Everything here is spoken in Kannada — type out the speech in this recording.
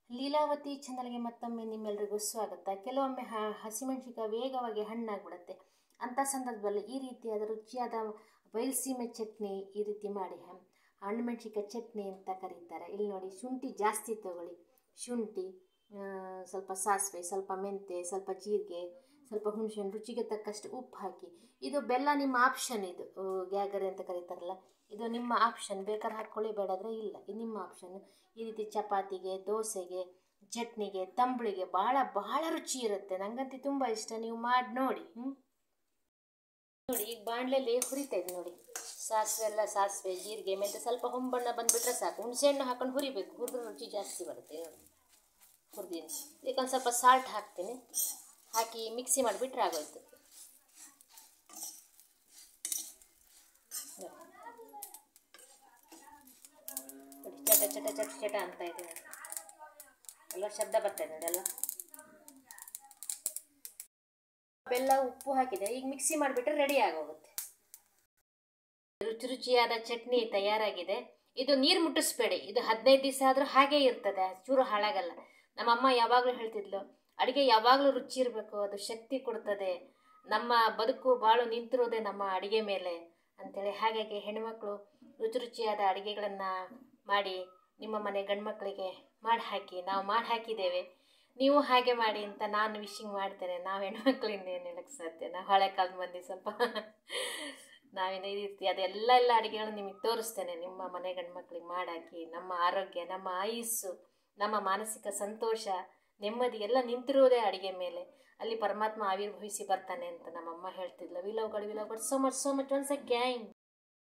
ಲೀಲಾವತಿ ಚಾನಲ್ಗೆ ಮತ್ತೊಮ್ಮೆ ನಿಮ್ಮೆಲ್ಲರಿಗೂ ಸ್ವಾಗತ ಕೆಲವೊಮ್ಮೆ ಹ ಹಸಿಮೆಣಸಿನಕಾಯಿ ವೇಗವಾಗಿ ಹಣ್ಣಾಗ್ಬಿಡುತ್ತೆ ಅಂಥ ಸಂದರ್ಭದಲ್ಲಿ ಈ ರೀತಿಯಾದ ರುಚಿಯಾದ ಬಯಲುಸೀಮೆ ಚಟ್ನಿ ಈ ರೀತಿ ಮಾಡಿ ಹ- ಹಣ್ಣು ಮೆಣಸಿನಕಾಯಿ ಚಟ್ನಿ ಅಂತ ಕರೀತಾರೆ ಇಲ್ಲಿ ನೋಡಿ ಶುಂಠಿ ಜಾಸ್ತಿ ತಗೊಳ್ಳಿ ಶುಂಠಿ ಆ, ಸ್ವಲ್ಪ ಸಾಸಿವೆ ಸ್ವಲ್ಪ ಮೆಂತೆ ಸ್ವಲ್ಪ ಜೀರಿಗೆ ಸ್ವಲ್ಪ ಹುಣಸೆಹಣ್ಣು ರುಚಿಗೆ ತಕ್ಕಷ್ಟು ಉಪ್ಪು ಹಾಕಿ ಇದು ಬೆಲ್ಲ ನಿಮ್ಮ ಆಪ್ಷನ್ ಇದು ಆ, ಗ್ಯಾಗರಿ ಅಂತ ಕರೀತಾರಲ್ಲ ಇದು ನಿಮ್ಮ ಆಪ್ಷನ್ ಬೇಕಾದ್ರೆ ಹಾಕ್ಕೊಳ್ಳಿ ಬೇಡಾದರೆ ಇಲ್ಲ ಇದು ನಿಮ್ಮ ಆಪ್ಷನ್ ಈ ರೀತಿ ಚಪಾತಿಗೆ ದೋಸೆಗೆ ಚಟ್ನಿಗೆ ತಂಬಳಿಗೆ ಭಾಳ ಭಾಳ ರುಚಿ ಇರುತ್ತೆ ನನಗಂತೂ ತುಂಬ ಇಷ್ಟ ನೀವು ಮಾಡಿ ನೋಡಿ ಹ್ಞೂ ನೋಡಿ ಈಗ ಬಾಣಲೆಯಲ್ಲಿ ಹುರಿತಾ ಇದೆ ನೋಡಿ ಸಾಸಿವೆ ಎಲ್ಲ ಸಾಸಿವೆ ಜೀರಿಗೆ ಮೆಂತೆ ಸ್ವಲ್ಪ ಹೊಂಬಣ್ಣ ಬಂದುಬಿಟ್ರೆ ಸಾಕು ಹುಣಸೆಹಣ್ಣು ಹಾಕೊಂಡು ಹುರಿಬೇಕು ಹುರಿದ್ರೆ ರುಚಿ ಜಾಸ್ತಿ ಬರುತ್ತೆ ನೋಡಿ ಹುರಿದೀನಿ ಇದಕ್ಕೊಂದು ಸ್ವಲ್ಪ ಸಾಲ್ಟ್ ಹಾಕ್ತೀನಿ ಹಾಕಿ ಮಿಕ್ಸಿ ಮಾಡಿಬಿಟ್ರೆ ಆಗೋಯ್ತು ನೋಡಿ, ಚಟ ಚಟ ಚಟ ಚಟ ಅಂತ ಇದೆ ನೋಡಿ. ಎಲ್ಲ ಶಬ್ದ ಬರ್ತಾ ಇದೆ ನೋಡಿ ಅಲ್ವಾ ಬೆಲ್ಲ ಉಪ್ಪು ಹಾಕಿದೆ ಈಗ ಮಿಕ್ಸಿ ಮಾಡಿಬಿಟ್ರೆ ರೆಡಿ ಆಗೋಗುತ್ತೆ ರುಚಿ ರುಚಿಯಾದ ಚಟ್ನಿ ತಯಾರಾಗಿದೆ ಇದು ನೀರು ಮುಟ್ಟಿಸ್ಬೇಡಿ ಇದು ಹದಿನೈದು ದಿವಸ ಆದರೂ ಹಾಗೇ ಇರ್ತದೆ ಚೂರು ಹಾಳಾಗಲ್ಲ ನಮ್ಮಮ್ಮ ಯಾವಾಗಲೂ ಹೇಳ್ತಿದ್ಲು ಅಡುಗೆ ಯಾವಾಗಲೂ ರುಚಿ ಇರಬೇಕು ಅದು ಶಕ್ತಿ ಕೊಡ್ತದೆ ನಮ್ಮ ಬದುಕು ಬಾಳು ನಿಂತಿರೋದೇ ನಮ್ಮ ಅಡುಗೆ ಮೇಲೆ ಅಂಥೇಳಿ ಹಾಗಾಗಿ ಹೆಣ್ಮಕ್ಳು ರುಚಿ ರುಚಿಯಾದ ಅಡುಗೆಗಳನ್ನು ಮಾಡಿ ನಿಮ್ಮ ಮನೆ ಗಂಡ್ಮಕ್ಳಿಗೆ ಮಾಡಿ ಹಾಕಿ ನಾವು ಮಾಡಿ ಹಾಕಿದ್ದೇವೆ ನೀವು ಹಾಗೆ ಮಾಡಿ ಅಂತ ನಾನು ವಿಶಿಂಗ್ ಮಾಡ್ತೇನೆ ನಾವು ಹೆಣ್ಮಕ್ಳು ಇನ್ನೇನು ಹೇಳಕ್ಕೆ ಸಾಧ್ಯ ನಾವು ಹಳೆ ಕಾಲದ ಮಂದಿ ಸ್ವಲ್ಪ ನಾವೇನು ಈ ರೀತಿ ಅದೆಲ್ಲ ಎಲ್ಲ ಅಡುಗೆಗಳನ್ನು ನಿಮಗೆ ತೋರಿಸ್ತೇನೆ ನಿಮ್ಮ ಮನೆ ಗಂಡ್ಮಕ್ಳಿಗೆ ಮಾಡಾಕಿ ನಮ್ಮ ಆರೋಗ್ಯ ನಮ್ಮ ಆಯುಸ್ಸು ನಮ್ಮ ಮಾನಸಿಕ ಸಂತೋಷ ನೆಮ್ಮದಿ ಎಲ್ಲ ನಿಂತಿರುವುದೇ ಅಡುಗೆ ಮೇಲೆ ಅಲ್ಲಿ ಪರಮಾತ್ಮ ಆವಿರ್ಭವಿಸಿ ಬರ್ತಾನೆ ಅಂತ ನಮ್ಮಮ್ಮ ಹೇಳ್ತಿದ್ಲು we love God we love God so much so much once a gang